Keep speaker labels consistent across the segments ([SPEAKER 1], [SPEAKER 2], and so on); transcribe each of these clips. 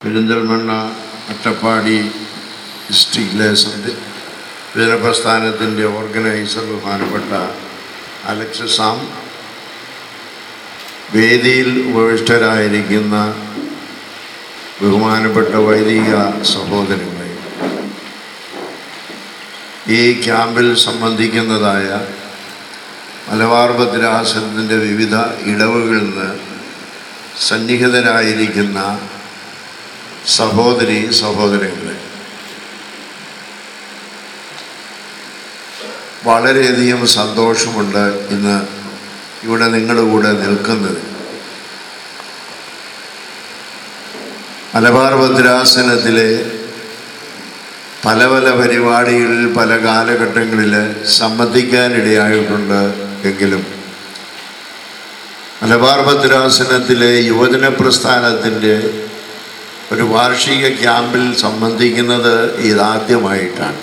[SPEAKER 1] പെരിന്തൽമണ്ണ അട്ടപ്പാടി ഡിസ്ട്രിക്റ്റിലെ സന്ധി വിജനപ്രസ്ഥാനത്തിൻ്റെ ഓർഗനൈസർ ബഹുമാനപ്പെട്ട അലക്സ് സാം വേദിയിൽ ഉപവിഷ്ടരായിരിക്കുന്ന ബഹുമാനപ്പെട്ട വൈദിക സഹോദരങ്ങളെ ഈ ക്യാമ്പിൽ സംബന്ധിക്കുന്നതായ മലബാർ ഭദ്രാസനത്തിൻ്റെ വിവിധ ഇടവുകളിൽ നിന്ന് സന്നിഹിതരായിരിക്കുന്ന സഹോദരി സഹോദരങ്ങളെ വളരെയധികം സന്തോഷമുണ്ട് ഇന്ന് ഇവിടെ നിങ്ങളുടെ കൂടെ നിൽക്കുന്നത് മലബാർ ഭദ്രാസനത്തിലെ പല പല പരിപാടികളിൽ പല കാലഘട്ടങ്ങളിൽ സംബന്ധിക്കാനിടയായിട്ടുണ്ട് എങ്കിലും മലബാർ ഭദ്രാസനത്തിലെ യുവജന പ്രസ്ഥാനത്തിൻ്റെ ഒരു വാർഷിക ക്യാമ്പിൽ സംബന്ധിക്കുന്നത് ഇതാദ്യമായിട്ടാണ്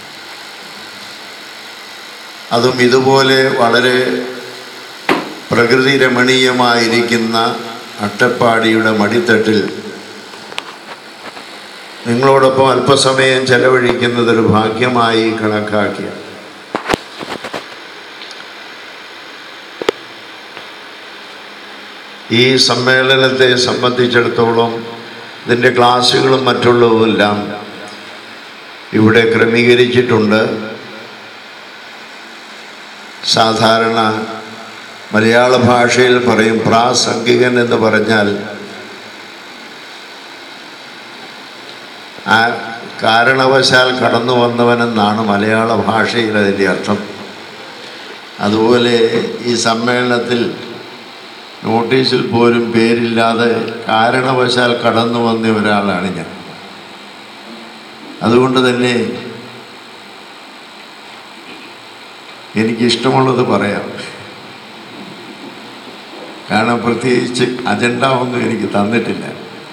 [SPEAKER 1] അതും ഇതുപോലെ വളരെ പ്രകൃതി രമണീയമായിരിക്കുന്ന അട്ടപ്പാടിയുടെ മടിത്തട്ടിൽ നിങ്ങളോടൊപ്പം അല്പസമയം ചെലവഴിക്കുന്നതൊരു ഭാഗ്യമായി കണക്കാക്കിയ ഈ സമ്മേളനത്തെ സംബന്ധിച്ചിടത്തോളം ഇതിൻ്റെ ക്ലാസ്സുകളും മറ്റുള്ളതുമെല്ലാം ഇവിടെ ക്രമീകരിച്ചിട്ടുണ്ട് സാധാരണ മലയാള ഭാഷയിൽ പറയും പ്രാസംഗികൻ എന്ന് പറഞ്ഞാൽ ആ കാരണവശാൽ കടന്നു വന്നവനെന്നാണ് മലയാള ഭാഷയിൽ അതിൻ്റെ അർത്ഥം അതുപോലെ ഈ സമ്മേളനത്തിൽ നോട്ടീസിൽ പോലും പേരില്ലാതെ കാരണവശാൽ കടന്നു വന്ന ഒരാളാണ് ഞാൻ അതുകൊണ്ട് തന്നെ എനിക്കിഷ്ടമുള്ളത് പറയാം കാരണം പ്രത്യേകിച്ച് അജണ്ട ഒന്നും എനിക്ക് തന്നിട്ടില്ല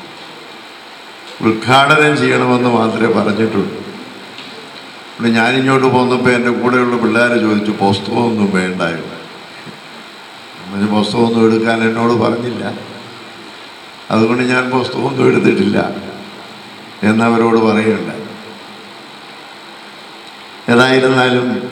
[SPEAKER 1] ഉദ്ഘാടനം ചെയ്യണമെന്ന് മാത്രമേ പറഞ്ഞിട്ടുള്ളൂ പിന്നെ ഞാനിങ്ങോട്ട് പോന്നപ്പോൾ എൻ്റെ കൂടെയുള്ള പിള്ളേർ ചോദിച്ചു പുസ്തകമൊന്നും വേണ്ടായോ അതിന് പുസ്തകമൊന്നും എടുക്കാൻ എന്നോട് പറഞ്ഞില്ല അതുകൊണ്ട് ഞാൻ പുസ്തകമൊന്നും എടുത്തിട്ടില്ല എന്നവരോട് പറയുന്നുണ്ട് ഏതായിരുന്നാലും